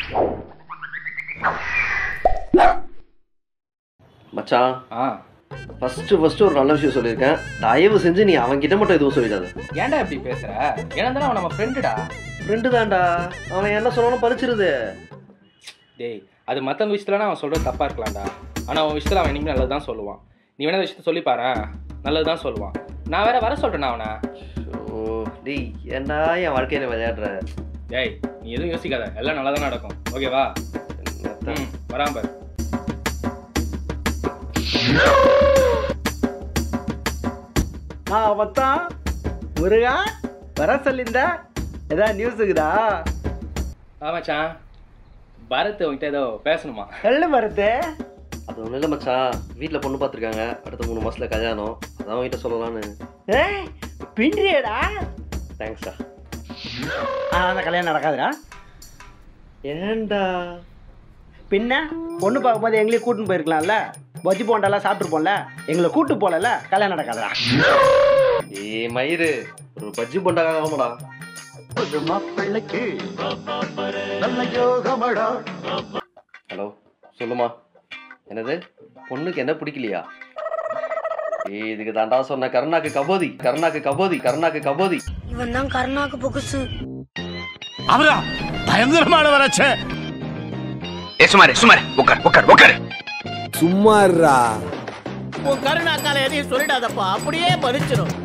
மச்சான் ஆ first first ஒரு நல்ல விஷயம் சொல்லியிருக்கேன் தயவு செஞ்சு நீ அவன்கிட்ட மட்டும் எதுவும் சொல்லிடாத ஏன்டா இப்படி பேசுற ஏன்னா தானே அவன் நம்ம ஃப்ரெண்டுடா ஃப்ரெண்டு தான்டா அவன் என்ன சொன்னாலும் பறிச்சிருது டேய் அது மற்றவங்க விஷயத்துலனா அவன் சொல்கிறது தப்பாக இருக்கலாம்டா ஆனால் அவன் விஷயத்தில் அவன் இனிமேல் நல்லது தான் சொல்லுவான் நீ வேணா விஷயத்த சொல்லி பாரு நல்லது தான் சொல்லுவான் நான் வேற வர சொல்கிறேன் அவனை ஓ டேய் ஏன்டா என் வாழ்க்கையில விளையாடுற டேய் நீ எதுவும் யோசிக்காத எல்லாம் நல்லா தான் நடக்கும் ஓகேவா என்னத்த? ம் வராம பாரு ஆ மச்சான் முருகா வர சொல்லியிருந்தா ஏதாவது நியூஸ் இருக்குதா ஆ மச்சான் பரத் உன்கிட்ட ஏதோ பேசணுமா சொல்லு பரத்து அது ஒன்றும் இல்லை மச்சான் வீட்டில் பொண்ணு பார்த்துருக்காங்க அடுத்த மூணு மாசத்துல கல்யாணம் அதான் உன்கிட்ட சொல்லலான்னு ஏய் பின்றியடா தேங்க்ஸ்டா ஆ அந்த கல்யாணம் நடக்காதுடா ஏன்டா பின்ன பொண்ணு பார்க்கும்போது எங்களையும் கூட்டின்னு போயிருக்கலாம்ல பஜ்ஜி போண்டாலாம் சாப்பிட்ருப்போம்ல எங்களை கூட்டு போகலல்ல கல்யாணம் நடக்காதுடா ஏய் மயிறு ஒரு பஜ்ஜி பொண்டாக ஆமாடா ஹலோ சொல்லுமா என்னது பொண்ணுக்கு என்ன பிடிக்கலையா ஏய் இதுக்கு தாண்டா சொன்ன கருணாக்கு கபோதி கருணாக்கு கபோதி கருணாக்கு கபோதி இவன் தான் கருணாக்கு புகுசு அவரா பயங்கரமானவராச்சே ஏ சுமாரு சுமாரு உட்கார் உட்கார் உட்கார் சும்மாறா உன் கருணாக்கால எதையும் சொல்லிடாதப்பா அப்படியே பறிச்சிடும்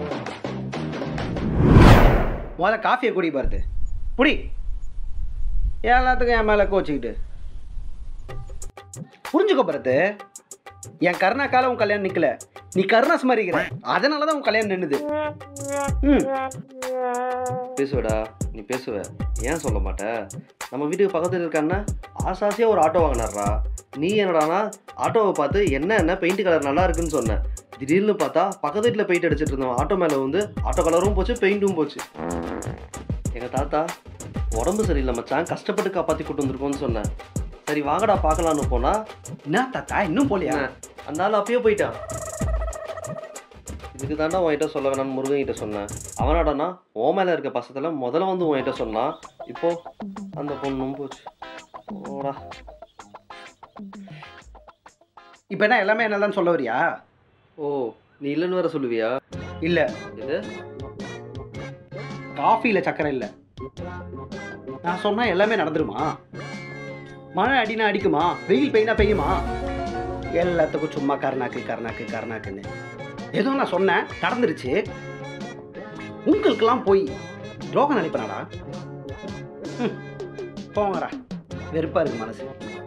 முதல்ல காஃபியை குடி பாருது புடி எல்லாத்துக்கும் என் மேலே கோச்சிக்கிட்டு புரிஞ்சுக்கோ பரத்து என் கருணாக்கால உன் கல்யாணம் நிற்கல நீ கருணா ஸ்மரிக்கிற அதனால தான் உன் கல்யாணம் நின்னுது ம் பேசுவடா நீ பேசுவ ஏன் சொல்ல மாட்ட நம்ம வீட்டுக்கு பக்கத்தில் இருக்கான்னா ஆசாசியாக ஒரு ஆட்டோ வாங்கினாரா நீ என்னடானா ஆட்டோவை பார்த்து என்ன என்ன பெயிண்ட் கலர் நல்லா இருக்குன்னு சொன்ன திடீர்னு பார்த்தா பக்கத்து வீட்டில் பெயிண்ட் அடிச்சிட்டு இருந்தோம் ஆட்டோ மேலே வந்து ஆட்டோ கலரும் போச்சு பெயிண்ட்டும் போச்சு எங்கள் தாத்தா உடம்பு சரியில்லை மச்சான் கஷ்டப்பட்டு காப்பாற்றி கூட்டு வந்திருக்கோன்னு சொன்னேன் சரி வாங்கடா பார்க்கலான்னு போனா என்ன தாத்தா இன்னும் போலியா என்ன அந்த ஆள் அப்பயே போயிட்டான் இதுக்கு தாண்டா உன்கிட்ட சொல்ல வேணாம்னு முருகன் கிட்ட சொன்னேன் அவனாடானா உன் மேல இருக்க பசத்துல முதல்ல வந்து உன்கிட்ட சொன்னான் இப்போ அந்த பொண்ணும் போச்சு ஓடா இப்போ என்ன எல்லாமே என்னதான் சொல்ல வரியா ஓ நீ இல்லைன்னு வேற சொல்லுவியா இல்லை இது காஃபியில் சக்கரை இல்லை நான் சொன்னா எல்லாமே நடந்துருமா மழை அடினா அடிக்குமா வெயில் பெய்யினா பெய்யுமா எல்லாத்துக்கும் சும்மா கருணாக்கு கருணாக்கு கருணாக்குன்னு ஏதோ நான் சொன்னேன் நடந்துருச்சு உங்களுக்கெல்லாம் போய் துரோகம் நினைப்பனாடா ம், போங்கடா வெறுப்பா இருக்கு மனசு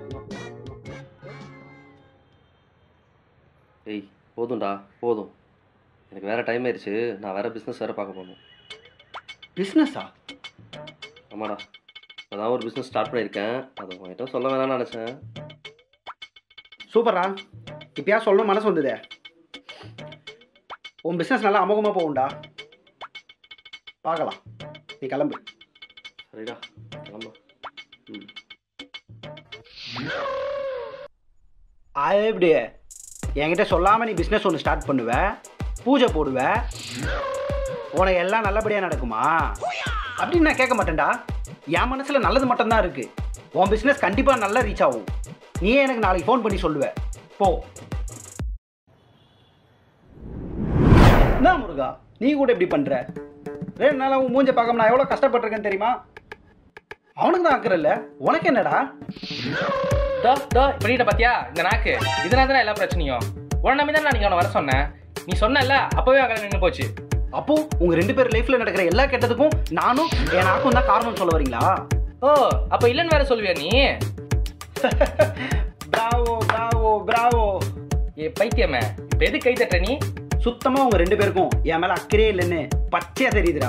ஏய் போதும்டா போதும் எனக்கு வேற டைம் ஆயிடுச்சு நான் வேற பிஸ்னஸ் வேற பார்க்க போகணும் பிஸ்னஸா ஆமாடா இப்போதான் ஒரு பிஸ்னஸ் ஸ்டார்ட் பண்ணியிருக்கேன் அதை உன்கிட்ட சொல்ல வேணாம்னு நினச்சேன் சூப்பரா இப்பயா சொல்லணும் மனசு வந்ததே உன் பிஸ்னஸ் நல்லா அமோகமாக போகும்டா பார்க்கலாம் நீ கிளம்பு சரிடா கிளம்பு ம் அது எப்படி என்கிட்ட சொல்லாமல் நீ பிஸ்னஸ் ஒன்று ஸ்டார்ட் பண்ணுவ பூஜை போடுவ உனக்கு எல்லாம் நல்லபடியாக நடக்குமா அப்படின்னு நான் கேட்க மாட்டேன்டா என் மனசில் நல்லது மட்டும்தான் இருக்குது உன் பிஸ்னஸ் கண்டிப்பாக நல்லா ரீச் ஆகும் நீயே எனக்கு நாளைக்கு ஃபோன் பண்ணி சொல்லுவ போ என்ன முருகா நீ கூட இப்படி பண்ணுற ரெண்டு நாளாக உன் மூஞ்ச பார்க்காம நான் எவ்வளோ கஷ்டப்பட்டிருக்கேன்னு தெரியுமா அவனுக்கு தான் ஆக்குறல்ல உனக்கு என்னடா தோ தோ பண்ணிட்ட பாத்தியா இந்த நாக்கு இதனால தானே எல்லா பிரச்சனையும் உன நம்பி தான் நீங்க அவனை வர சொன்னேன் நீ சொன்னல அப்பவே அவன் கல்யாணம் நின்று போச்சு அப்போ உங்க ரெண்டு பேர் லைஃப்ல நடக்கிற எல்லா கெட்டதுக்கும் நானும் என் நாக்கும் தான் காரணம் சொல்ல வரீங்களா ஓ அப்ப இல்லைன்னு வேற சொல்லுவியா நீ பிராவோ பிராவோ பிராவோ ஏ பைத்தியமே இப்ப எது கை தட்டுற நீ சுத்தமா உங்க ரெண்டு பேருக்கும் என் மேல அக்கறையே இல்லைன்னு பச்சையா தெரியுதுடா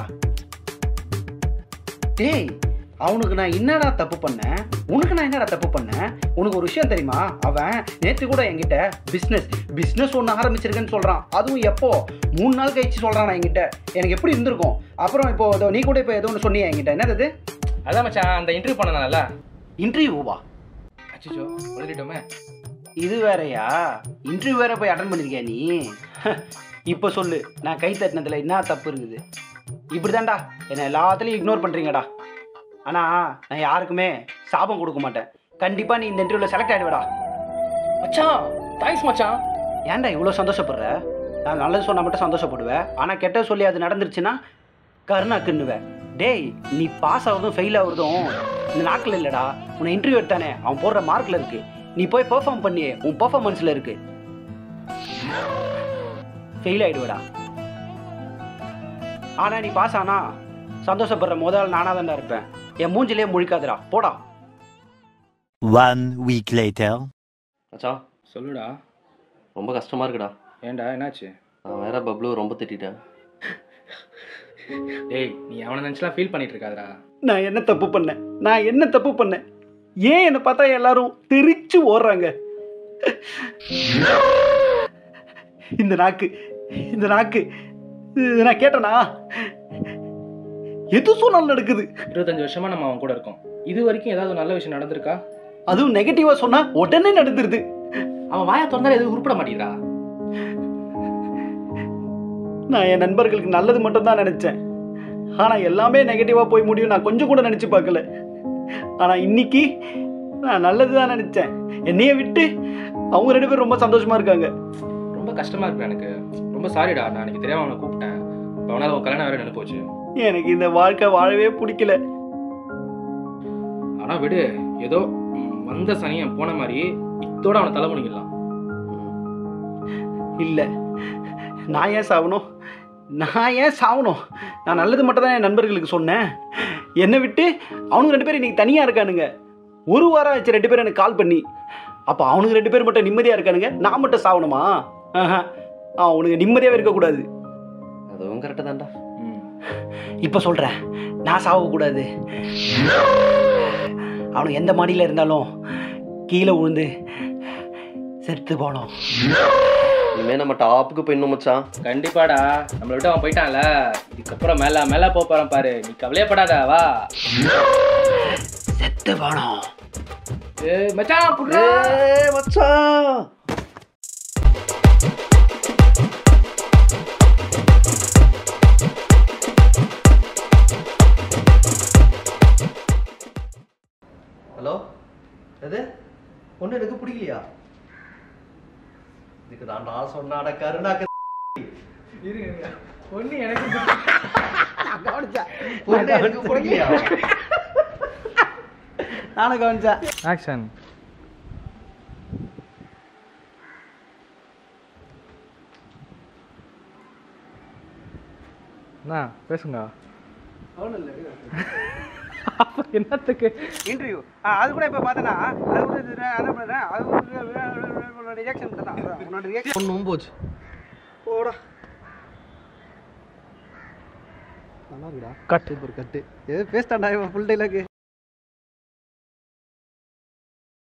டேய் அவனுக்கு நான் என்னடா தப்பு பண்ணேன் உனக்கு நான் என்னடா தப்பு பண்ணேன் உனக்கு ஒரு விஷயம் தெரியுமா அவன் நேற்று கூட என்கிட்ட பிஸ்னஸ் பிஸ்னஸ் ஒன்று ஆரம்பிச்சிருக்கேன்னு சொல்கிறான் அதுவும் எப்போ மூணு நாள் கழிச்சு சொல்கிறான் என்கிட்ட எனக்கு எப்படி இருந்திருக்கும் அப்புறம் இப்போ இதோ நீ கூட இப்போ ஏதோ ஒன்று சொன்னியா என்கிட்ட என்னது இது அதான் மச்சான் அந்த இன்டர்வியூ பண்ணனால இன்டர்வியூவா அச்சிச்சோ உளறிட்டோமே இது வேறயா இன்டர்வியூ வேற போய் அட்டன் பண்ணிருக்கியா நீ இப்போ சொல்லு நான் கை தட்டினதுல என்ன தப்பு இருக்குது இப்படிதான்டா என்னை எல்லாத்துலேயும் இக்னோர் பண்ணுறீங்கடா ஆனால் நான் யாருக்குமே சாபம் கொடுக்க மாட்டேன் கண்டிப்பாக நீ இந்த இன்டர்வியூவில் செலக்ட் ஆகிடுவடா மச்சான் தேங்க்ஸ் மச்சான் ஏன்டா இவ்வளோ சந்தோஷப்படுற நான் நல்லது சொன்னால் மட்டும் சந்தோஷப்படுவேன் ஆனால் கெட்டது சொல்லி அது நடந்துருச்சுன்னா கருணாக்குன்னுவேன் டேய் நீ பாஸ் ஆகுறதும் ஃபெயில் ஆகுறதும் இந்த நாக்கில் இல்லைடா உன்னை இன்டர்வியூ எடுத்தானே அவன் போடுற மார்க்கில் இருக்கு நீ போய் பெர்ஃபார்ம் பண்ணி உன் பெர்ஃபார்மன்ஸில் இருக்கு ஃபெயில் ஆயிடுவடா ஆனால் நீ பாஸ் ஆனா சந்தோஷப்படுற முதல் நானாக தான்டா இருப்பேன் என் மூஞ்சிலே முழிக்காதடா போடா One week later. மச்சான் சொல்லுடா ரொம்ப கஷ்டமாக இருக்குடா ஏன்டா என்னாச்சு நான் வேற பப்ளு ரொம்ப திட்டிட்டேன் டேய் நீ அவனை நினச்சலாம் ஃபீல் பண்ணிட்டு இருக்காதடா நான் என்ன தப்பு பண்ணேன் நான் என்ன தப்பு பண்ணேன் ஏன் என்னை பார்த்தா எல்லாரும் தெரிச்சு ஓடுறாங்க இந்த நாக்கு இந்த நாக்கு இது நான் கேட்டனா எது சொன்னாலும் நடக்குது இருபத்தஞ்சு வருஷமா நம்ம அவன் கூட இருக்கோம் இது வரைக்கும் ஏதாவது நல்ல விஷயம் நடந்திருக்கா அதுவும் நெகட்டிவா சொன்னா உடனே நடந்துருது அவன் வாயை திறந்தாலும் எதுவும் உருப்பட மாட்டேங்கிறா நான் என் நண்பர்களுக்கு நல்லது மட்டும் தான் நினைச்சேன் ஆனா எல்லாமே நெகட்டிவா போய் முடியும் நான் கொஞ்சம் கூட நினைச்சு பார்க்கல ஆனா இன்னைக்கு நான் நல்லது தான் நினைச்சேன் என்னைய விட்டு அவங்க ரெண்டு பேரும் ரொம்ப சந்தோஷமா இருக்காங்க ரொம்ப கஷ்டமா இருக்கு எனக்கு ரொம்ப சாரிடா நான் எனக்கு தெரியாம அவனை கூப்பிட்டேன் இப்போ அவனால் உன் கல்யாணம் வேற நினைப்பு போச்சு எனக்கு இந்த வாழ்க்கை வாழவே பிடிக்கல ஆனா விடு ஏதோ ம், வந்த சனியன் போன மாதிரி இத்தோட அவனை தலை முடிக்கலாம் இல்லை நான் ஏன் சாவணும் நான் ஏன் சாவணும் நான் நல்லது மட்டும் தான் என் நண்பர்களுக்கு சொன்னேன் என்னை விட்டு அவனுங்க ரெண்டு பேரும் இன்னைக்கு தனியாக இருக்கானுங்க ஒரு வாரம் ஆச்சு ரெண்டு பேரும் எனக்கு கால் பண்ணி அப்போ அவனுங்க ரெண்டு பேரும் மட்டும் நிம்மதியாக இருக்கானுங்க நான் மட்டும் சாவணுமா ஆஹா அவனுங்க நிம்மதியாகவே இருக்கக்கூடாது அதுவும் கரெக்டு தான்டா ம் இப்போ சொல்கிறேன் நான் சாவக்கூடாது அவனுக்கு எந்த மாடியில் இருந்தாலும் கீழே விழுந்து செத்து போனோம் இனிமே நம்ம டாப்புக்கு போயிடணும் மச்சான் கண்டிப்பாடா நம்மளை விட்டு அவன் போயிட்டான்ல இதுக்கப்புறம் மேல மேல போப் போறான் பாரு நீ கவலையப்படாத வா செத்து போனோம் ஏ மச்சான் புட்றா ஏய் மச்சான் ஹலோ எது பொண்ணு எனக்கு பிடிக்கலையா இதுக்கு தான்டா சொன்னாட கருணாக்கு ஒண்ணு எனக்கு பொண்ணு எனக்கு பிடிக்கலையா நானும் கவனிச்சேன் ஆக்ஷன் அண்ணா பேசுங்க அப்ப என்னத்துக்கு இன்டர்வியூ அது கூட இப்போ பார்த்தனா அது கூட இது அதை பண்ணுறேன் அது உன்னோட ரியாக்ஷன் தான் உன்னோட ரியாக்ஷன் பொண்ணும் போச்சு போடா நல்லா இருக்குடா கட் சூப்பர் கட்டு எது பேசிட்டாண்டா இவன் ஃபுல் டைலாக்கு